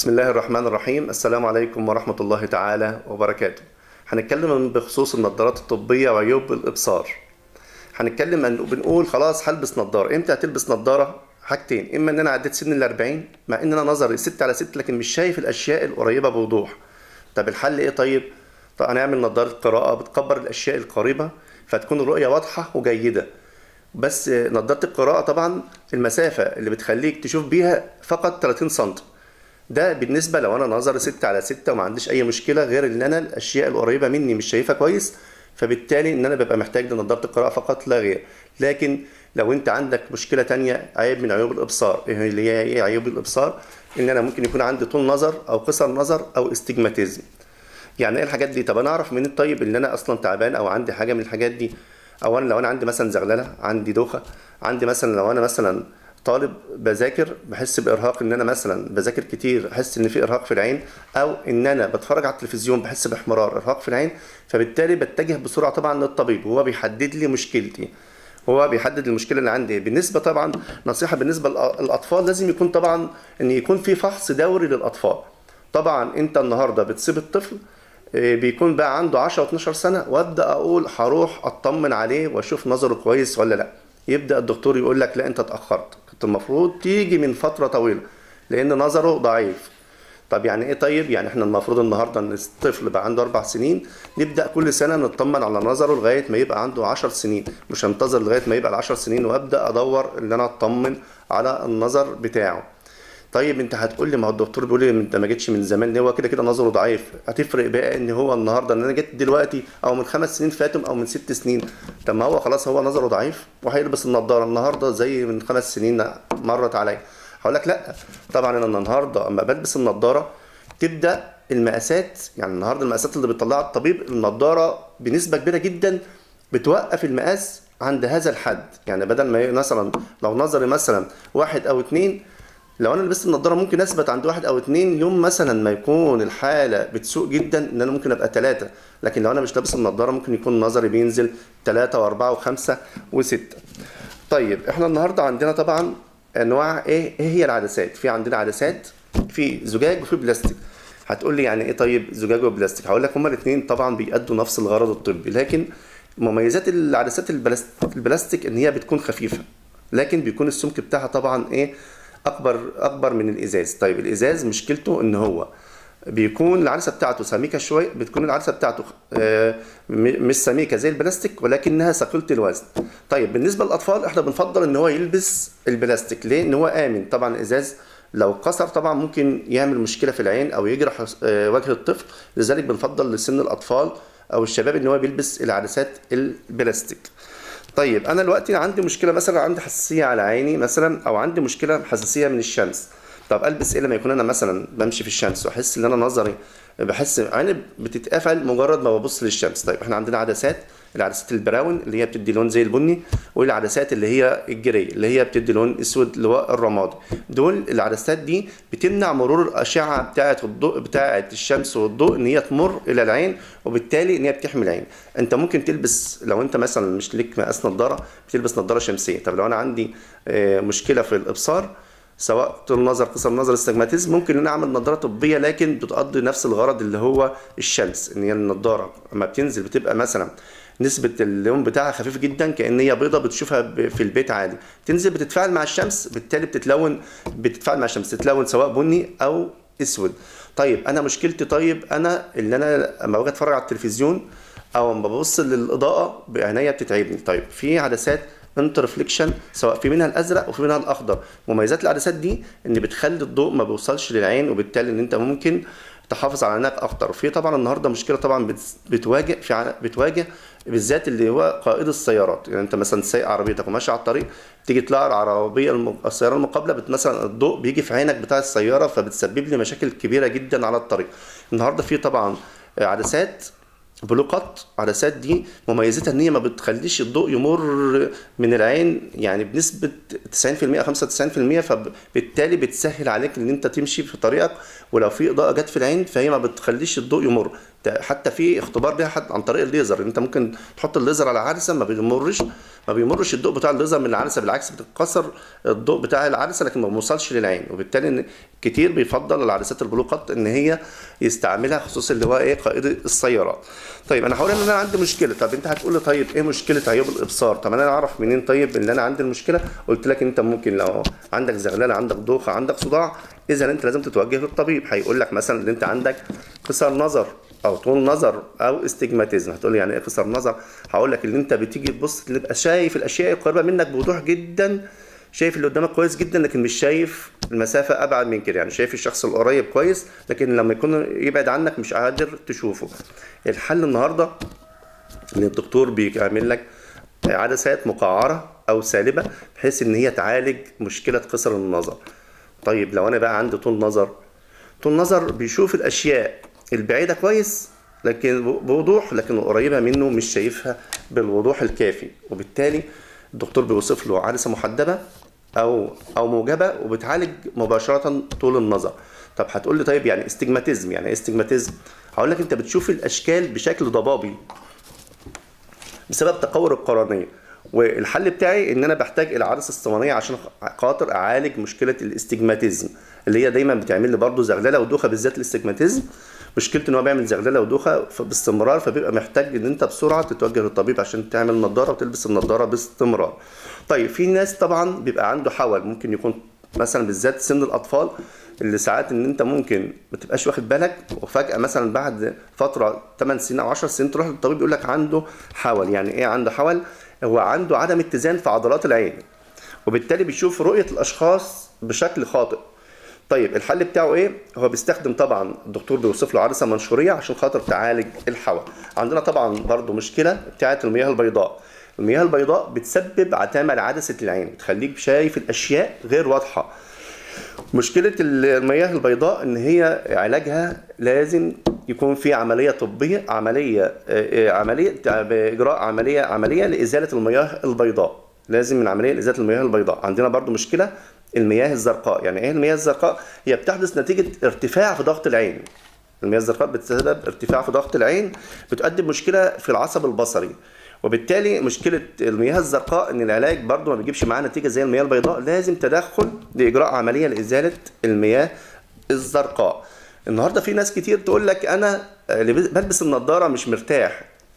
بسم الله الرحمن الرحيم السلام عليكم ورحمة الله تعالى وبركاته هنتكلم بخصوص النظارات الطبية وعيوب الإبصار هنتكلم عن بنقول خلاص هلبس نظارة امتى هتلبس نظارة حاجتين اما ان انا عديت سن الأربعين مع ان انا نظري ست على ست لكن مش شايف الاشياء القريبة بوضوح طب الحل ايه طيب طب هنعمل نظارة قراءة بتكبر الاشياء القريبة فتكون الرؤية واضحة وجيدة بس نظارة القراءة طبعا المسافة اللي بتخليك تشوف بيها فقط 30 سم ده بالنسبة لو أنا نظري 6 على 6 وما عنديش أي مشكلة غير إن أنا الأشياء القريبة مني مش شايفها كويس فبالتالي إن أنا ببقى محتاج لنظارة القراءة فقط لا غير لكن لو أنت عندك مشكلة تانية عيب من عيوب الإبصار إيه اللي هي إيه عيوب الإبصار إن أنا ممكن يكون عندي طول نظر أو قصر نظر أو استجماتيزم يعني ايه الحاجات دي طب انا اعرف منين طيب ان انا اصلا تعبان او عندي حاجه من الحاجات دي او انا لو انا عندي مثلا زغلله عندي دوخه عندي مثلا لو انا مثلا طالب بذاكر بحس بارهاق ان انا مثلا بذاكر كتير احس ان في ارهاق في العين او ان انا بتفرج على التلفزيون بحس باحمرار ارهاق في العين فبالتالي بتجه بسرعه طبعا للطبيب وهو بيحدد لي مشكلتي هو بيحدد المشكله اللي عندي بالنسبه طبعا نصيحه بالنسبه للاطفال لازم يكون طبعا ان يكون في فحص دوري للاطفال طبعا انت النهارده بتسيب الطفل بيكون بقى عنده 10 و12 سنه وابدا اقول هروح اطمن عليه واشوف نظره كويس ولا لا يبدا الدكتور يقول لك لا انت اتاخرت كنت المفروض تيجي من فتره طويله لان نظره ضعيف طب يعني ايه طيب يعني احنا المفروض النهارده ان الطفل بقى عنده اربع سنين نبدا كل سنه نطمن على نظره لغايه ما يبقى عنده 10 سنين مش هنتظر لغايه ما يبقى ال 10 سنين وابدا ادور ان انا اطمن على النظر بتاعه طيب انت هتقول لي ما هو الدكتور بيقول لي انت ما جيتش من زمان ليه هو كده كده نظره ضعيف هتفرق بقى ان هو النهارده ان انا جيت دلوقتي او من خمس سنين فاتوا او من ست سنين طب ما هو خلاص هو نظره ضعيف وهيلبس النضاره النهارده زي من خمس سنين مرت عليا هقول لك لا طبعا انا النهارده اما بلبس النضاره تبدا المقاسات يعني النهارده المقاسات اللي بيطلعها الطبيب النضاره بنسبه كبيره جدا بتوقف المقاس عند هذا الحد يعني بدل ما مثلا لو نظري مثلا واحد او اتنين لو انا لبست النضاره ممكن اثبت عند واحد او اتنين يوم مثلا ما يكون الحاله بتسوء جدا ان انا ممكن ابقى ثلاثه لكن لو انا مش لابس النضاره ممكن يكون نظري بينزل ثلاثه واربعه وخمسه وسته. طيب احنا النهارده عندنا طبعا انواع ايه ايه هي العدسات؟ في عندنا عدسات في زجاج وفي بلاستيك. هتقول لي يعني ايه طيب زجاج وبلاستيك؟ هقول لك هما الاثنين طبعا بيأدوا نفس الغرض الطبي لكن مميزات العدسات البلاستيك ان هي بتكون خفيفه لكن بيكون السمك بتاعها طبعا ايه اكبر اكبر من الازاز طيب الازاز مشكلته ان هو بيكون العدسه بتاعته سميكه شويه بتكون العدسه بتاعته مش سميكه زي البلاستيك ولكنها ثقيله الوزن طيب بالنسبه للاطفال احنا بنفضل ان هو يلبس البلاستيك ليه ان هو امن طبعا الازاز لو كسر طبعا ممكن يعمل مشكله في العين او يجرح وجه الطفل لذلك بنفضل لسن الاطفال او الشباب ان هو بيلبس العدسات البلاستيك طيب انا دلوقتي عندي مشكله مثلا عندي حساسيه على عيني مثلا او عندي مشكله حساسيه من الشمس طب البس ايه لما يكون انا مثلا بمشي في الشمس واحس ان انا نظري بحس عيني بتتقفل مجرد ما ببص للشمس طيب احنا عندنا عدسات العدسات البراون اللي هي بتدي لون زي البني والعدسات اللي هي الجري اللي هي بتدي لون اسود اللي هو الرمادي دول العدسات دي بتمنع مرور الاشعه بتاعه الضوء بتاعه الشمس والضوء ان هي تمر الى العين وبالتالي ان هي بتحمي العين انت ممكن تلبس لو انت مثلا مش ليك مقاس نظاره بتلبس نظاره شمسيه طب لو انا عندي مشكله في الابصار سواء طول نظر قصر نظر استجماتيزم ممكن ان انا اعمل نظاره طبيه لكن بتقضي نفس الغرض اللي هو الشمس ان هي النضاره لما بتنزل بتبقى مثلا نسبة اللون بتاعها خفيف جدا كأن هي بيضة بتشوفها في البيت عادي تنزل بتتفاعل مع الشمس بالتالي بتتلون بتتفاعل مع الشمس تتلون سواء بني أو أسود طيب أنا مشكلتي طيب أنا اللي أنا لما باجي أتفرج على التلفزيون أو لما ببص للإضاءة بعينيا بتتعبني طيب في عدسات انت ريفليكشن سواء في منها الازرق وفي منها الاخضر مميزات العدسات دي ان بتخلي الضوء ما بيوصلش للعين وبالتالي ان انت ممكن تحافظ على عينك اكتر وفي طبعا النهارده مشكله طبعا بتواجه في بتواجه بالذات اللي هو قائد السيارات يعني انت مثلا سايق عربيتك وماشي على الطريق تيجي تطلع العربيه الم... السياره المقابله مثلا الضوء بيجي في عينك بتاع السياره فبتسبب لي مشاكل كبيره جدا على الطريق النهارده في طبعا عدسات بلوقات عدسات دي مميزتها ان هي ما بتخليش الضوء يمر من العين يعني بنسبه 90% 95% فبالتالي بتسهل عليك ان انت تمشي في طريقك ولو في اضاءه جت في العين فهي ما بتخليش الضوء يمر ت- حتى في اختبار ليها حد عن طريق الليزر انت ممكن تحط الليزر على عدسه ما بيمرش ما بيمرش الضوء بتاع الليزر من العدسه بالعكس بتتكسر الضوء بتاع العدسه لكن ما بيوصلش للعين وبالتالي إن كتير بيفضل العدسات البلو قط ان هي يستعملها خصوصا اللي هو ايه قائد السيارات طيب انا هقول ان انا عندي مشكله طب انت هتقول لي طيب ايه مشكله عيوب الابصار طب انا اعرف منين طيب ان انا عندي المشكله قلت لك انت ممكن لو عندك زغلله عندك دوخه عندك صداع اذا انت لازم تتوجه للطبيب هيقول لك مثلا ان انت عندك قصر نظر او طول نظر او استجماتيزم هتقول لي يعني ايه قصر نظر هقول لك ان انت بتيجي تبص تبقى شايف الاشياء القريبه منك بوضوح جدا شايف اللي قدامك كويس جدا لكن مش شايف المسافة أبعد من كده يعني شايف الشخص القريب كويس لكن لما يكون يبعد عنك مش قادر تشوفه الحل النهاردة إن الدكتور بيعمل لك عدسات مقعرة أو سالبة بحيث إن هي تعالج مشكلة قصر النظر طيب لو أنا بقى عندي طول نظر طول نظر بيشوف الأشياء البعيدة كويس لكن بوضوح لكن القريبة منه مش شايفها بالوضوح الكافي وبالتالي الدكتور بيوصف له عدسة محدبة او او موجبه وبتعالج مباشره طول النظر طب هتقول لي طيب يعني استجماتيزم يعني ايه استجماتيزم هقول لك انت بتشوف الاشكال بشكل ضبابي بسبب تقور القرنيه والحل بتاعي ان انا بحتاج الى عدسه اسطوانيه عشان خاطر اعالج مشكله الاستجماتيزم اللي هي دايما بتعمل لي برضه زغلله ودوخه بالذات الاستجماتيزم مشكلته ان هو بيعمل زغلله ودوخه ف- باستمرار فبيبقى محتاج ان انت بسرعه تتوجه للطبيب عشان تعمل نظاره وتلبس النظاره باستمرار. طيب في ناس طبعا بيبقى عنده حول ممكن يكون مثلا بالذات سن الاطفال اللي ساعات ان انت ممكن ما تبقاش واخد بالك وفجاه مثلا بعد فتره 8 سنين او 10 سنين تروح للطبيب يقول لك عنده حول يعني ايه عنده حول هو عنده عدم اتزان في عضلات العين وبالتالي بيشوف رؤيه الاشخاص بشكل خاطئ طيب الحل بتاعه ايه هو بيستخدم طبعا الدكتور بيوصف له عدسه منشوريه عشان خاطر تعالج الحول عندنا طبعا برضو مشكله بتاعه المياه البيضاء المياه البيضاء بتسبب عتامه لعدسه العين بتخليك شايف الاشياء غير واضحه مشكلة المياه البيضاء إن هي علاجها لازم يكون في عملية طبية عملية آه، آه، عملية بإجراء عملية عملية لإزالة المياه البيضاء لازم من عملية لإزالة المياه البيضاء عندنا برضو مشكلة المياه الزرقاء يعني إيه المياه الزرقاء هي بتحدث نتيجة ارتفاع في ضغط العين المياه الزرقاء بتسبب ارتفاع في ضغط العين بتؤدي مشكلة في العصب البصري وبالتالي مشكلة المياه الزرقاء ان العلاج برضو ما بيجيبش معاه نتيجة زي المياه البيضاء لازم تدخل لإجراء عملية لإزالة المياه الزرقاء النهارده في ناس كتير تقول لك انا اللي بلبس النضارة مش مرتاح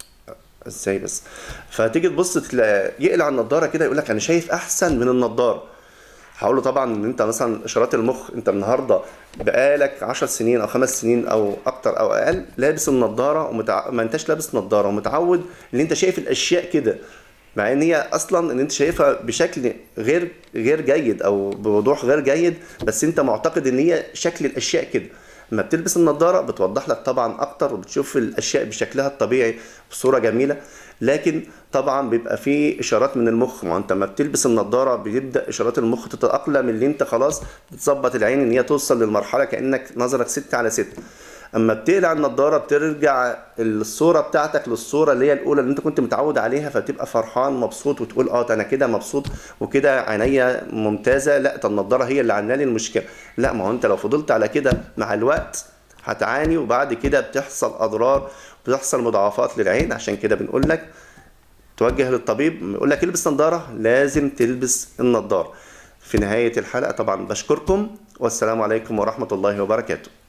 ازاي بس فتيجي تبص تلاقي يقلع النضارة كده يقول لك انا شايف احسن من النضارة هقول له طبعا ان انت مثلا اشارات المخ انت النهارده بقالك 10 سنين او خمس سنين او اكتر او اقل لابس النضاره ومتع... ما انتش لابس نضاره ومتعود ان انت شايف الاشياء كده مع ان هي اصلا ان انت شايفها بشكل غير غير جيد او بوضوح غير جيد بس انت معتقد ان هي شكل الاشياء كده لما بتلبس النضاره بتوضح لك طبعا اكتر وبتشوف الاشياء بشكلها الطبيعي بصوره جميله لكن طبعا بيبقى في اشارات من المخ ما انت لما بتلبس النضاره بيبدا اشارات المخ تتاقلم اللي انت خلاص بتظبط العين ان هي توصل للمرحله كانك نظرك 6 على 6 اما بتقلع النضاره بترجع الصوره بتاعتك للصوره اللي هي الاولى اللي انت كنت متعود عليها فتبقى فرحان مبسوط وتقول اه ده انا كده مبسوط وكده عينيا ممتازه لا ده النضاره هي اللي عامله لي المشكله لا ما هو انت لو فضلت على كده مع الوقت هتعاني وبعد كده بتحصل اضرار بتحصل مضاعفات للعين عشان كده بنقول لك توجه للطبيب يقول لك البس نظاره لازم تلبس النظاره في نهايه الحلقه طبعا بشكركم والسلام عليكم ورحمه الله وبركاته